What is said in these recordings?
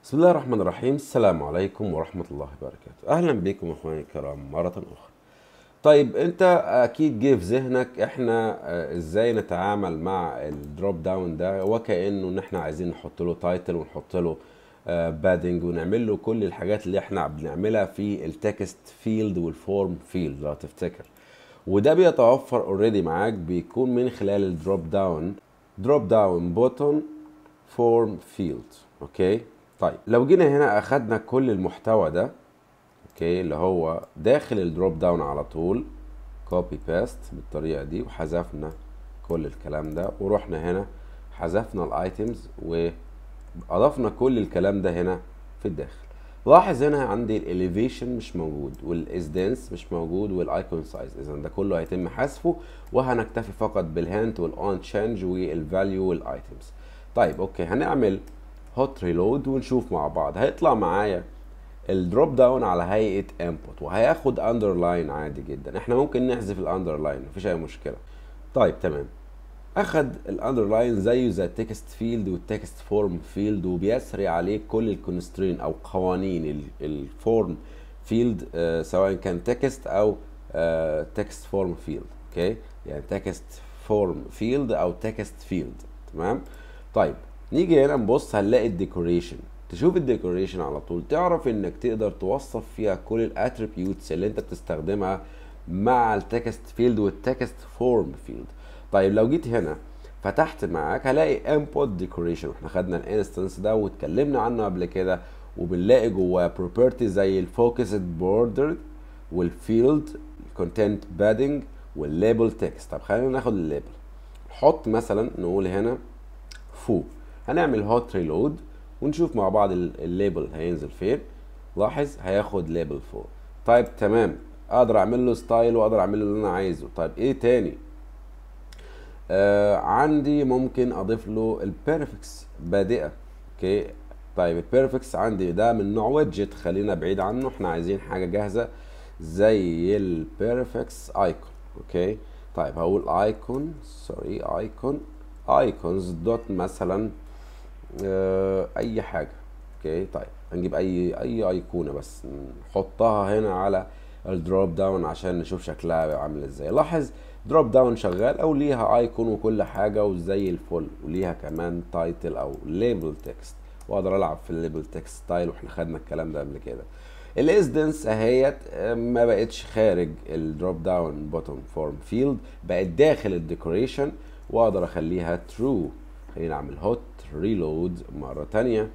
بسم الله الرحمن الرحيم السلام عليكم ورحمة الله وبركاته أهلا بكم أخواني الكرام مرة أخرى طيب أنت أكيد جه في ذهنك إحنا آه، إزاي نتعامل مع الدروب داون ده وكأنه إن إحنا عايزين نحط له تايتل ونحط له بادنج ونعمل له كل الحاجات اللي إحنا بنعملها في التكست فيلد والفورم فيلد لو تفتكر وده بيتوفر اوريدي معاك بيكون من خلال الدروب داون دروب داون بوتون فورم فيلد اوكي طيب لو جينا هنا اخدنا كل المحتوى ده اوكي اللي هو داخل الدروب داون على طول كوبي باست بالطريقه دي وحذفنا كل الكلام ده ورحنا هنا حذفنا الايتمز واضفنا كل الكلام ده هنا في الداخل لاحظ هنا عندي الاليفيشن مش موجود والاسدنس مش موجود والايكون سايز اذا ده كله هيتم حذفه وهنكتفي فقط بالهانت والاون تشينج والفاليو والايتمز طيب اوكي هنعمل هوت ريلود ونشوف مع بعض هيطلع معايا الدروب داون على هيئه انبوت وهياخد اندرلاين عادي جدا احنا ممكن نحذف الاندرلاين مفيش اي مشكله طيب تمام اخد الاندرلاين زيه زي التكست فيلد والتكست فورم فيلد وبيسري عليه كل الكونسترين او قوانين الفورم فيلد سواء كان تكست او تكست فورم فيلد اوكي يعني تكست فورم فيلد او تكست فيلد تمام طيب نيجي هنا نبص هنلاقي الديكوريشن تشوف الديكوريشن على طول تعرف انك تقدر توصف فيها كل الاتريبيوتس اللي انت بتستخدمها مع التكست فيلد والتكست فورم فيلد طيب لو جيت هنا فتحت معاك هلاقي انبوت ديكوريشن واحنا خدنا الانستنس ده واتكلمنا عنه قبل كده وبنلاقي جواه بروبرتي زي الفوكسد بوردر والفيلد الكونتنت بادنج والليبل تكست طب خلينا ناخد الليبل نحط مثلا نقول هنا فو هنعمل هوت ريلود ونشوف مع بعض الليبل هينزل فين لاحظ هياخد ليبل فوق طيب تمام اقدر اعمل له ستايل واقدر اعمل له اللي انا عايزه طيب ايه تاني آه عندي ممكن اضيف له البيرفكس بادئه اوكي طيب البيرفكس عندي ده من نوع ويدجت خلينا بعيد عنه احنا عايزين حاجه جاهزه زي البيرفكس ايكون اوكي طيب هقول ايكون سوري ايكون ايكونز دوت مثلا آه اي حاجه اوكي طيب هنجيب اي اي ايقونه بس نحطها هنا على الدروب داون عشان نشوف شكلها عامل ازاي لاحظ دروب داون شغال او ليها ايكون وكل حاجه وزي الفل وليها كمان تايتل او ليبل تكست واقدر العب في الليبل تكست ستايل واحنا خدنا الكلام ده قبل كده الاسدنس اهيت ما بقتش خارج الدروب داون بوتوم فورم فيلد بقت داخل الديكوريشن واقدر اخليها ترو خلينا نعمل هوت ريلود مره تانية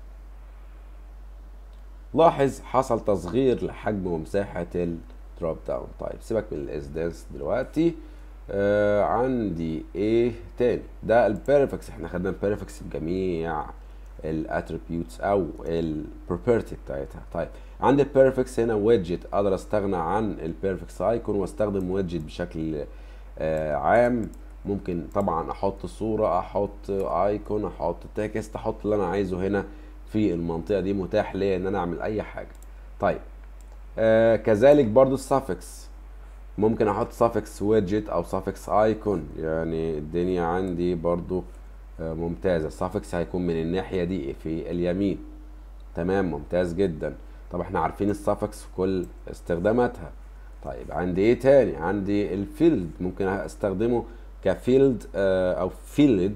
لاحظ حصل تصغير لحجم ومساحه الدروب داون طيب سيبك من الاسدنس دلوقتي آه عندي ايه تاني ده البيرفكس احنا خدنا البيرفكس بجميع الاتريبيوتس او البروبرتي بتاعتها طيب عندي البيرفكس هنا ويدجت اقدر استغنى عن البيرفكس ايكون واستخدم ويدجت بشكل آه عام ممكن طبعا احط صوره احط ايكون احط تكست احط اللي انا عايزه هنا في المنطقه دي متاح ليا ان انا اعمل اي حاجه طيب آه كذلك برضو السافكس ممكن احط سافكس ويدجت او سافكس ايكون يعني الدنيا عندي برضو آه ممتازه السافكس هيكون من الناحيه دي في اليمين تمام ممتاز جدا طب احنا عارفين السافكس في كل استخداماتها طيب عندي ايه تاني عندي الفيلد ممكن استخدمه كفيلد آه او فيلد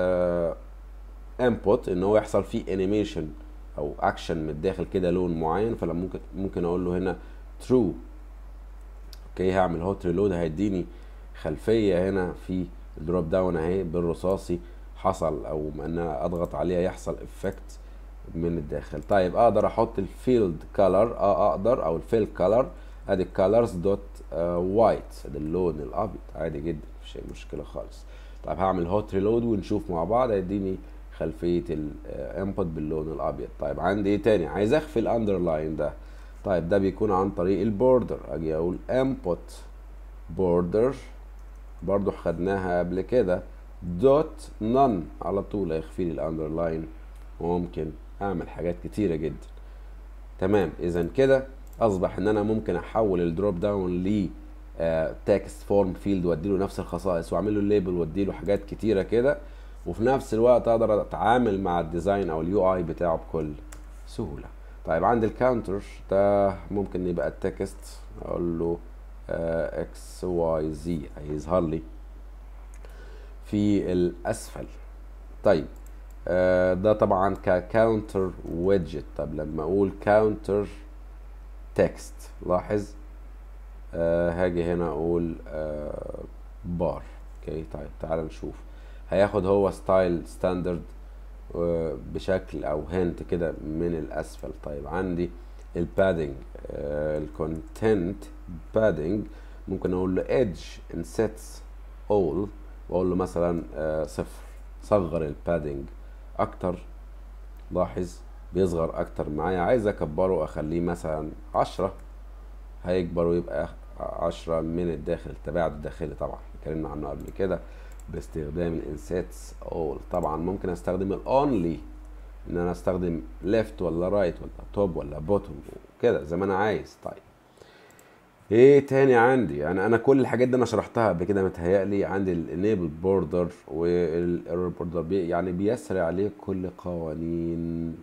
انبوت ان هو يحصل فيه انيميشن او اكشن من الداخل كده لون معين فلما ممكن ممكن اقول له هنا ترو اوكي هعمل هوت ريلود هيديني خلفيه هنا في الدروب داون اهي بالرصاصي حصل او ان انا اضغط عليها يحصل افكت من الداخل طيب اقدر احط الفيلد كلر اه اقدر او الفيل كلر ادي الكالرز دوت وايت ده اللون الابيض عادي جدا مفيش اي مشكله خالص طيب هعمل هوت ريلود ونشوف مع بعض هيديني خلفيه الانبوت باللون الابيض طيب عندي ايه تاني عايز اخفي الاندرلاين ده طيب ده بيكون عن طريق البوردر اجي اقول انبوت بوردر برضو خدناها قبل كده دوت نون على طول هيخفي لي الاندرلاين وممكن اعمل حاجات كتيره جدا تمام اذا كده اصبح ان انا ممكن احول الدروب داون ل تكست فورم فيلد واديله نفس الخصائص واعمل له ليبل واديله حاجات كتيره كده وفي نفس الوقت اقدر اتعامل مع الديزاين او اليو اي بتاعه بكل سهولة طيب عند الكاونتر ده ممكن يبقى التكست اقول له اكس واي زي هيظهر لي في الاسفل طيب آه، ده طبعا ككاونتر ويدجت طب لما اقول كاونتر تكست لاحظ آه هاجي هنا اقول آه بار اوكي طيب تعال نشوف هياخد هو ستايل ستاندرد بشكل او هنت كده من الاسفل طيب عندي البادنج الكونتنت بادنج ممكن اقول له ايدج ان سيتس اول واقول له مثلا آه صفر صغر البادنج اكتر لاحظ بيصغر اكتر معايا عايز اكبره واخليه مثلا عشرة هيكبر ويبقى عشرة من الداخل التباعد الداخلي طبعا اتكلمنا عنه قبل كده باستخدام الانسيتس اول طبعا ممكن استخدم الاونلي ان انا استخدم ليفت ولا رايت ولا توب ولا بوتوم كده زي ما انا عايز طيب ايه تاني عندي يعني انا كل الحاجات دي انا شرحتها قبل كده متهيألي عندي الانيبل بوردر والايرور بوردر بي يعني بيسري عليه كل قوانين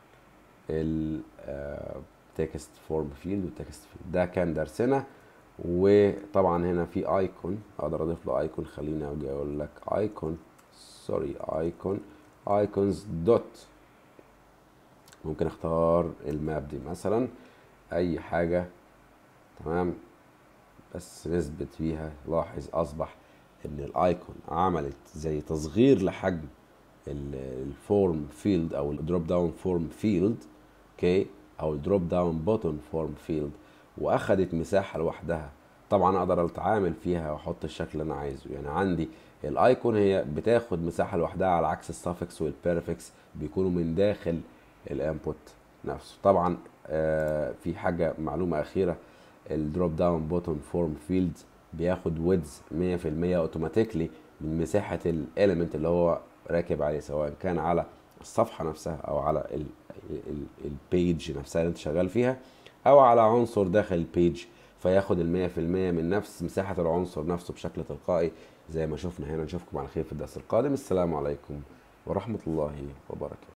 التكست فورم فيلد والتكست فيلد ده كان درسنا وطبعا هنا في ايكون اقدر اضيف له ايكون خليني اجي اقول لك ايكون سوري ايكون ايكونز دوت ممكن اختار الماب دي مثلا اي حاجه تمام بس نثبت فيها لاحظ اصبح ان الايكون عملت زي تصغير لحجم الفورم فيلد او الدروب داون فورم فيلد اوكي او الدروب داون بوتون فورم فيلد واخدت مساحه لوحدها طبعا اقدر اتعامل فيها واحط الشكل اللي انا عايزه يعني عندي الايكون هي بتاخد مساحه لوحدها على عكس السافكس والبيرفكس بيكونوا من داخل الانبوت نفسه طبعا آه في حاجه معلومه اخيره الدروب داون بوتون فورم فيلد بياخد ويدز 100% اوتوماتيكلي من مساحه الاليمنت اللي هو راكب عليه سواء كان على الصفحه نفسها او على البيج نفسها اللي انت شغال فيها او على عنصر داخل البيج فياخد ال 100% من نفس مساحه العنصر نفسه بشكل تلقائي زي ما شفنا هنا نشوفكم على خير في الدرس القادم السلام عليكم ورحمه الله وبركاته